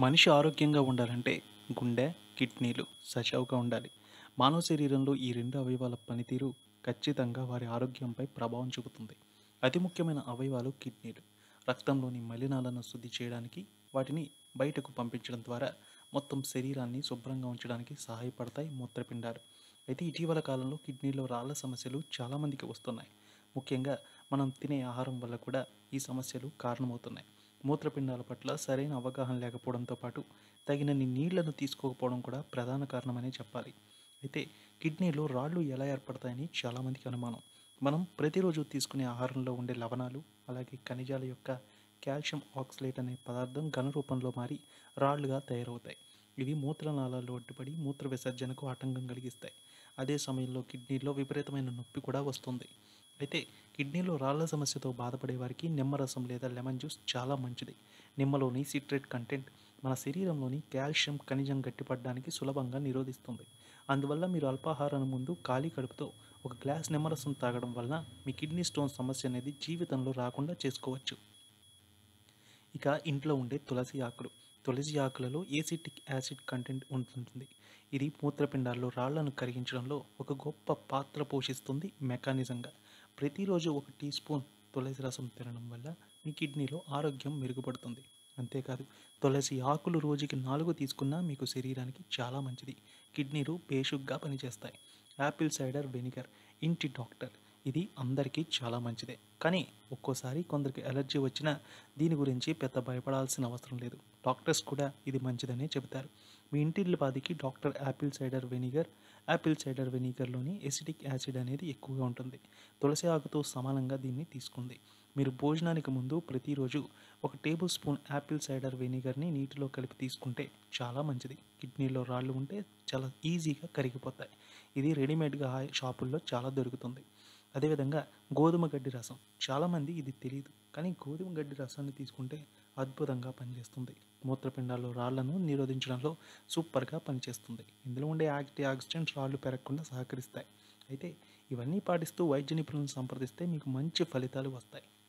మనిషి ఆరోగ్యంగా ఉండాలంటే గుండె కిడ్నీలు సజావుగా ఉండాలి మానవ శరీరంలో ఈ రెండు అవయవాల పనితీరు ఖచ్చితంగా వారి ఆరోగ్యంపై ప్రభావం చూపుతుంది అతి ముఖ్యమైన అవయవాలు కిడ్నీలు రక్తంలోని మలినాలను శుద్ధి చేయడానికి వాటిని బయటకు పంపించడం ద్వారా మొత్తం శరీరాన్ని శుభ్రంగా ఉంచడానికి సహాయపడతాయి మూత్రపిండాలు అయితే ఇటీవల కాలంలో కిడ్నీలో రాళ్ల సమస్యలు చాలామందికి వస్తున్నాయి ముఖ్యంగా మనం తినే ఆహారం వల్ల కూడా ఈ సమస్యలు కారణమవుతున్నాయి మూత్రపిండాల పట్ల సరైన అవగాహన లేకపోవడంతో పాటు తగినన్ని నీళ్లను తీసుకోకపోవడం కూడా ప్రధాన కారణమనే చెప్పాలి అయితే కిడ్నీలో రాళ్ళు ఎలా ఏర్పడతాయని చాలామందికి అనుమానం మనం ప్రతిరోజు తీసుకునే ఆహారంలో ఉండే లవణాలు అలాగే ఖనిజాల యొక్క కాల్షియం ఆక్సలేట్ అనే పదార్థం ఘన రూపంలో మారి రాళ్లుగా తయారవుతాయి ఇవి మూత్రనాళాల్లో అడ్డుపడి మూత్ర విసర్జనకు ఆటంకం కలిగిస్తాయి అదే సమయంలో కిడ్నీలో విపరీతమైన నొప్పి కూడా వస్తుంది అయితే కిడ్నీలో రాళ్ల సమస్యతో బాధపడే వారికి నిమ్మరసం లేదా లెమన్ జ్యూస్ చాలా మంచిది నిమ్మలోని సిట్రేట్ కంటెంట్ మన శరీరంలోని కాల్షియం ఖనిజం గట్టిపడడానికి సులభంగా నిరోధిస్తుంది అందువల్ల మీరు అల్పాహారం ముందు ఖాళీ కడుపుతో ఒక గ్లాస్ నిమ్మరసం తాగడం వలన మీ కిడ్నీ స్టోన్ సమస్య అనేది జీవితంలో రాకుండా చేసుకోవచ్చు ఇక ఇంట్లో ఉండే తులసి ఆకులు తులసి ఆకులలో ఏసిటిక్ యాసిడ్ కంటెంట్ ఉంటుంది ఇది మూత్రపిండాల్లో రాళ్లను కరిగించడంలో ఒక గొప్ప పాత్ర పోషిస్తుంది మెకానిజంగా ప్రతిరోజు ఒక టీ స్పూన్ తులసి రసం తినడం వల్ల మీ కిడ్నీలో ఆరోగ్యం మెరుగుపడుతుంది అంతేకాదు తులసి ఆకులు రోజుకి నాలుగు తీసుకున్నా మీకు శరీరానికి చాలా మంచిది కిడ్నీలు బేషుగ్గా పనిచేస్తాయి యాపిల్ సైడర్ వెనిగర్ ఇంటి డాక్టర్ ఇది అందరికీ చాలా మంచిదే కానీ ఒక్కోసారి కొందరికి ఎలర్జీ వచ్చినా దీని గురించి పెద్ద భయపడాల్సిన అవసరం లేదు డాక్టర్స్ కూడా ఇది మంచిదనే చెబుతారు మీ ఇంటిల్లిపాదికి doctor apple cider vinegar apple cider వెనిగర్లోని ఎసిటిక్ యాసిడ్ అనేది ఎక్కువగా ఉంటుంది తులసి ఆకుతో సమానంగా దీన్ని తీసుకుంది మీరు భోజనానికి ముందు ప్రతిరోజు ఒక టేబుల్ స్పూన్ యాపిల్ సైడర్ వెనిగర్ని నీటిలో కలిపి తీసుకుంటే చాలా మంచిది కిడ్నీలో రాళ్ళు ఉంటే చాలా ఈజీగా కరిగిపోతాయి ఇది రెడీమేడ్గా షాపుల్లో చాలా దొరుకుతుంది అదేవిధంగా గోధుమ గడ్డి రసం చాలామంది ఇది తెలియదు కానీ గోధుమ గడ్డి రసాన్ని తీసుకుంటే అద్భుతంగా పనిచేస్తుంది మూత్రపిండాల్లో రాళ్లను నిరోధించడంలో సూపర్గా పనిచేస్తుంది ఇందులో ఉండే యాంటీ ఆక్సిడెంట్స్ రాళ్ళు పెరగకుండా సహకరిస్తాయి అయితే ఇవన్నీ పాటిస్తూ వైద్య నిపుణులను సంప్రదిస్తే మీకు మంచి ఫలితాలు వస్తాయి